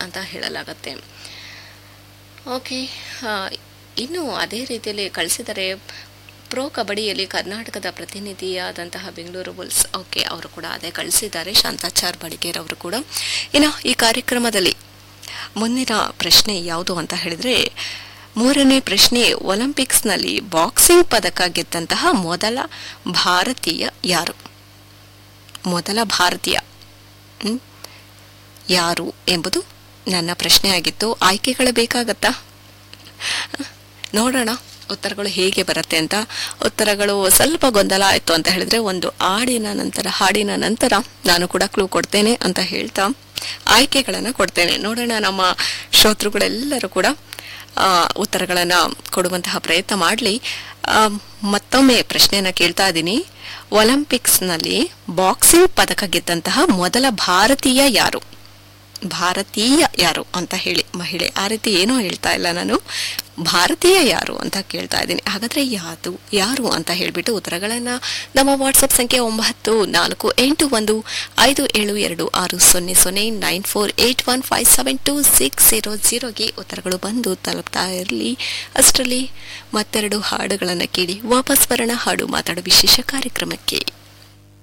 ಅಂತ ಹೇಳಲಾಗತ್ತೆ ಓಕೆ ಆ, ಇನ್ನು ಅದೇ ರೀತಿಯಲ್ಲಿ ಕಳಿಸಿದರೆ ಪ್ರೋ ಕಬಡ್ಡಿಯಲ್ಲಿ ಕರ್ನಾಟಕದ ಪ್ರತಿನಿಧಿಯಾದಂತಹ ಬೆಂಗಳೂರು ಬುಲ್ಸ್ ಓಕೆ ಅವರು ಕೂಡ ಅದೇ ಕಳಿಸಿದ್ದಾರೆ ಶಾಂತಾಚಾರ್ ಬಡಿಗೇರ್ ಅವರು ಕೂಡ ಇನ್ನು ಈ ಕಾರ್ಯಕ್ರಮದಲ್ಲಿ ಮುಂದಿನ ಪ್ರಶ್ನೆ ಯಾವುದು ಅಂತ ಹೇಳಿದ್ರೆ ಮೂರನೇ ಪ್ರಶ್ನೆ ಒಲಿಂಪಿಕ್ಸ್ನಲ್ಲಿ ಬಾಕ್ಸಿಂಗ್ ಪದಕ ಗೆದ್ದಂತಹ ಮೊದಲ ಭಾರತೀಯ ಯಾರು ಮೊದಲ ಭಾರತೀಯ ಹ್ಮ್? ಯಾರು ಎಂಬುದು ನನ್ನ ಪ್ರಶ್ನೆಯಾಗಿತ್ತು ಆಯ್ಕೆಗಳು ಬೇಕಾಗತ್ತಾ ನೋಡೋಣ ಉತ್ತರಗಳು ಹೇಗೆ ಬರುತ್ತೆ ಅಂತ ಉತ್ತರಗಳು ಸ್ವಲ್ಪ ಗೊಂದಲ ಆಯಿತು ಅಂತ ಹೇಳಿದ್ರೆ ಒಂದು ಹಾಡಿನ ನಂತರ ಹಾಡಿನ ನಂತರ ನಾನು ಕೂಡ ಕ್ಲೂ ಕೊಡ್ತೇನೆ ಅಂತ ಹೇಳ್ತಾ ಆಯ್ಕೆಗಳನ್ನು ಕೊಡ್ತೇನೆ ನೋಡೋಣ ನಮ್ಮ ಶ್ರೋತೃಗಳೆಲ್ಲರೂ ಕೂಡ ಆ, ಉತ್ತರಗಳನ್ನ ಕೊಡುವಂತಹ ಪ್ರಯತ್ನ ಮಾಡಲಿ ಮತ್ತೊಮ್ಮೆ ಪ್ರಶ್ನೆಯನ್ನ ಕೇಳ್ತಾ ಇದ್ದೀನಿ ಒಲಿಂಪಿಕ್ಸ್ನಲ್ಲಿ ಬಾಕ್ಸಿಂಗ್ ಪದಕ ಗೆದ್ದಂತಹ ಮೊದಲ ಭಾರತೀಯ ಯಾರು ಭಾರತೀಯ ಯಾರು ಅಂತ ಹೇಳಿ ಮಹಿಳೆ ಆ ರೀತಿ ಏನೂ ಹೇಳ್ತಾ ಇಲ್ಲ ನಾನು ಭಾರತೀಯ ಯಾರು ಅಂತ ಕೇಳ್ತಾ ಇದ್ದೀನಿ ಹಾಗಾದ್ರೆ ಯಾವುದು ಯಾರು ಅಂತ ಹೇಳಿಬಿಟ್ಟು ಉತ್ತರಗಳನ್ನು ನಮ್ಮ ವಾಟ್ಸಪ್ ಸಂಖ್ಯೆ ಒಂಬತ್ತು ನಾಲ್ಕು ಎಂಟು ಒಂದು ಐದು ಏಳು ಎರಡು ಆರು ಸೊನ್ನೆ ಸೊನ್ನೆ nine four eight one five seven two six zero ಜೀರೋಗೆ ಉತ್ತರಗಳು ಬಂದು ತಲುಪ್ತಾ ಇರಲಿ ಅಷ್ಟರಲ್ಲಿ ಮತ್ತೆರಡು ಹಾಡುಗಳನ್ನು ಕೇಳಿ ವಾಪಸ್ ಬರೋಣ ಹಾಡು ಮಾತಾಡೋ ವಿಶೇಷ ಕಾರ್ಯಕ್ರಮಕ್ಕೆ